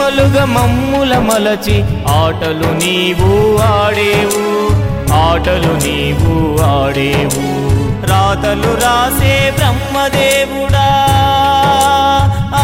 బొమ్మలుగా మమ్ముల మలచి ఆటలు నీవు ఆడేవు ఆటలు నీవు ఆడేవు రాతలు రాసే బ్రహ్మదేవుడా ఆ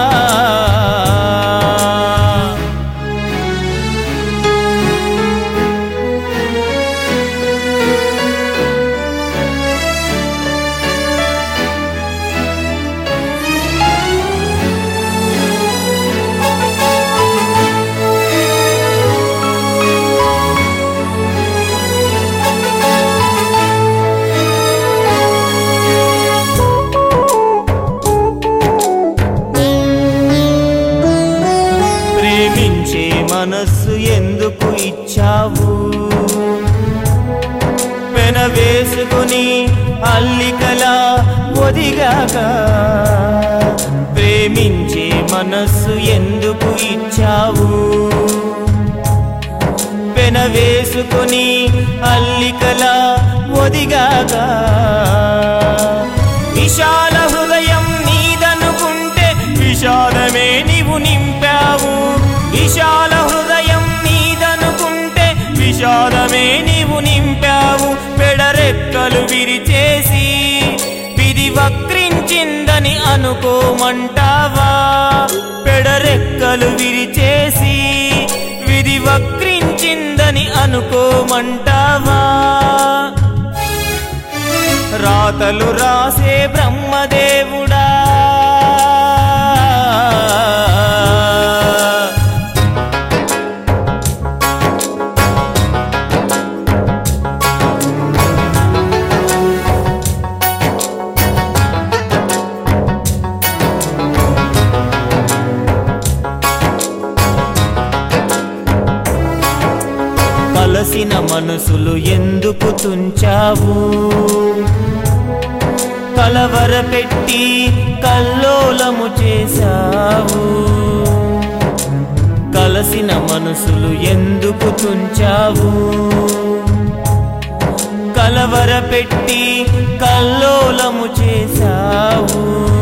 ప్రేమించే మనస్సు ఎందుకు ఇచ్చావు పెన వేసుకుని అల్లికలా ఒదిగాక ప్రేమించే మనస్సు ఎందుకు ఇచ్చావు పెన వేసుకుని అల్లికలా ఒదిగాక విశాల హృదయం నీదనుకుంటే విషాదమే నీవు నింపావు విశాల హృదయం నీదనుకుంటే విషాదమే నీవు నింపావు పెడరెక్కలు విరిచేసి విధి వక్రించిందని అనుకోమంటావా పెడరెక్కలు విరిచేసి విధి వక్రించిందని అనుకోమంటావా రాతలు రాసే బ్రహ్మదేవుడా కలసిన మనసులు ఎందుకు తుంచావు కలవరపెట్టి కల్లోలము చేశావు కలసిన మనసులు ఎందుకు తుంచావు కలవరపెట్టి కల్లోలము చేశావు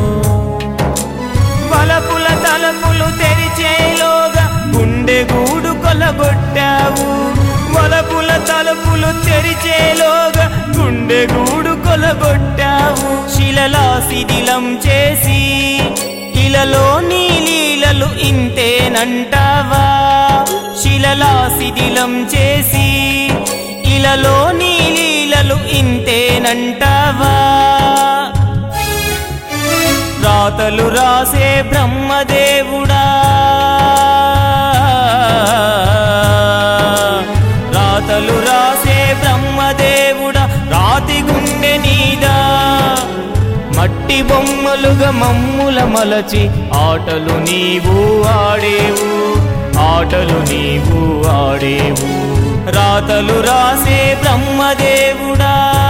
వలపుల తలపులు తెరిచేలోగా గుండె గూడు కొలగొట్టావు వలపుల తలుపులు తెరిచేలోగా గుండె గూడు కొలగొట్టావు శిలలా శిథిలం చేసి ఇలలో నీ లీలలు ఇంతేనంటావా శిలలా శిథిలం చేసి ఇలలో నీ లీలలు ఇంతేనంటావా రాతలు రాసే బ్రహ్మదేవుడా రాతలు రాసే బ్రహ్మదేవుడా రాతి గుండె నీదా మట్టి బొమ్మలుగా మమ్ముల మలచి ఆటలు నీవు ఆడేవు ఆటలు నీవు ఆడేవు రాతలు రాసే బ్రహ్మదేవుడా